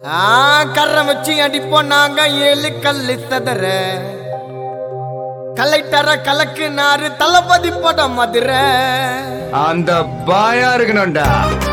ஆ கர்ற வச்சு அடிப்போம் நாங்க ஏழு கல்லு சதற கலைத்தர கலக்கு நாறு தளபதி படம் மதுரை அந்த பாயா இருக்கணும்டா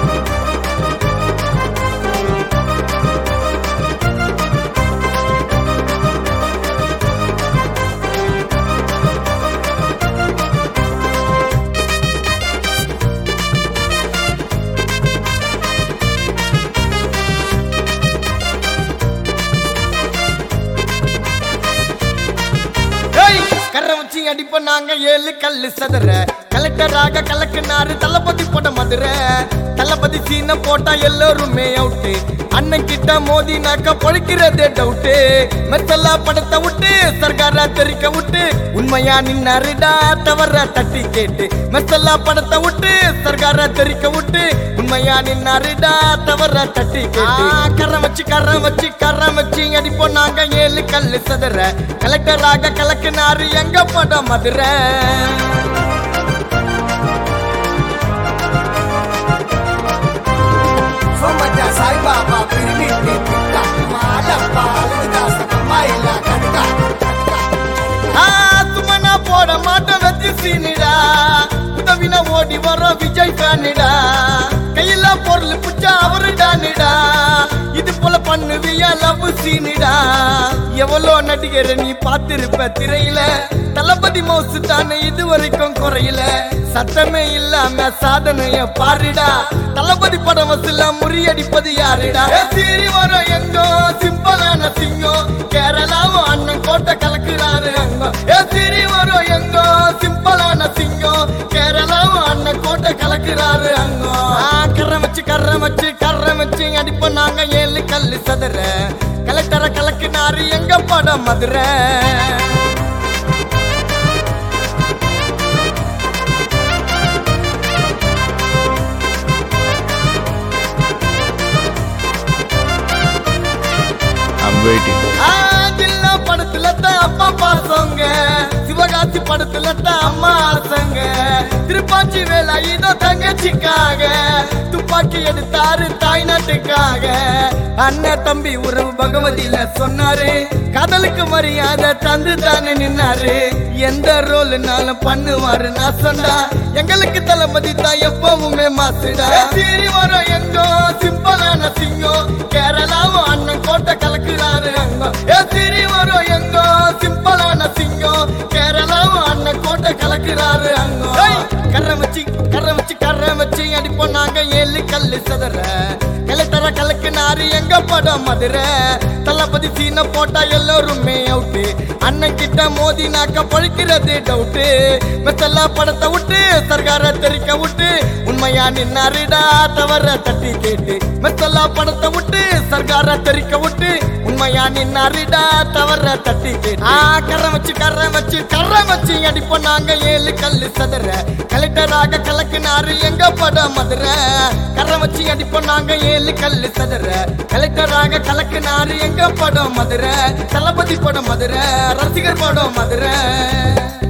ஏய், கர்ற வச்சு அடிப்போம் நாங்க ஏழு கல்லு சதற கலெக்டராக கலக்கு நாறு தளபதி படம் மதுரை தளபதி சீன போட்டா எல்லோருமே அவுட்டு அண்ணன் கிட்ட மோதினாக்க பொழிக்கிறதே டவுட்டு மெத்தலா படத்தை விட்டு சர்க்காரா தெரிக்க விட்டு உண்மையா நின்னாருடா தவற தட்டி கேட்டு மெத்தலா படத்தை விட்டு சர்க்காரா தெரிக்க விட்டு உண்மையா நின்னாருடா தவற தட்டி கேட்டு கரம் வச்சு கரம் வச்சு கரம் வச்சு அடிப்போம் நாங்க ஏழு கல்லு சதுர கலெக்டராக கலக்குனாரு எங்க படம் Madurai Somaja Sai Baba Pirimiti Pitta Malappa Aludasa Kamaila Katka ஆ, சும்மா போட மாட்டேன் வெற்றி சீனிடா உதவினா ஓடி வர விஜய் ஃபேனிடா கையில பொருள் பிடிச்சா அவரு டானிடா இது போல பண்ணுவியா லவ் சீனிடா எவ்வளோ நடிகரை நீ பார்த்திருப்ப திரையில தளபதி மவுசு தானே இது வரைக்கும் குறையில சத்தமே இல்லாம சாதனைய பாருடா தளபதி படம் வசூல முறியடிப்பது யாருடா ஏ, சீறி வரும் எங்கோ சிம்பிளான சிங்கம் கேரளாவும் அண்ணன் கோட்டை கலக்குறாரு அங்க ஏ சீறி வரும் எங்கோ சிம்பிளான சிங்கம் கேரளாவும் அண்ணன் கோட்டை கலக்குறாரு அங்க கர்ற வச்சு கர்ற வச்சு கர்ற வச்சு அடிப்போம் நாங்க ஏழு கல்லு சதுர கலெக்டரை கலக்குனாரு எங்க படம் மதுரை ஐம் வெயிட்டிங் ஆ, ஜில்லா படத்துல தான் அப்பா பாசங்க சிவகாசி படத்துல தான் அம்மா ஆசங்க திருப்பாச்சி வேலை இதோ தங்கச்சிக்காக துப்பாக்கி எடுத்தாரு தாய் நாட்டுக்காக அண்ணன் தம்பி உறவு பகவதியில சொன்னாரு காதலுக்கு மரியாதை தந்து தானே நின்னாரு எந்த ரோல்னாலும் பண்ணுவாரு நான் சொன்னா எங்களுக்கு தளபதி தான் எப்பவுமே மாசுடா சீரி வரும் எங்கோ சிம்பிளான சிங்கம் கேரளாவும் அண்ணன் கோட்டை கலக்குறாரு அங்க ஏ சீரி வரும் எங்கோ சிம்பிளான சிங்கம் கேரளாவும் அண்ணன் கோட்டை கலக்குறாரு அங்க கர்ற வச்சு கர்ற வச்சு கர்ற வச்சு அடிப்போம் நாங்க ஏழு கல்லு சதற கலெக்டர கலக்குனாரு எங்க படம் மதுரை தளபதி சீன போட்டா எல்லோருமே அவுட்டு அண்ணன் கிட்ட மோதினாக்க பழிக்கிறது டவுட்டு மெத்தல்லா படத்தை விட்டு சர்க்கார தெரிக்க விட்டு உண்மையா நின்னாருடா தவற தட்டி கேட்டு மெத்தல்லா படத்தை விட்டு சர்க்கார தெரிக்க விட்டு உண்மையா நின்னாருடா தவற தட்டி கேட்டு ஆ கர்ற வச்சு கர்ற வச்சு கர்ற வச்சு அடிப்போம் நாங்க ஏழு கல்லு சதுர கலெக்டராக கலக்குனாரு எங்க படம் மதுரை கர்ற வச்சு அடிப்போம் நாங்க ஏழு கல்லு சதுர கலெக்டராக கலக்குனாரு எங்க படம் மதுரை தளபதி படம் மதுரை ரசிகர் படம் மதுரை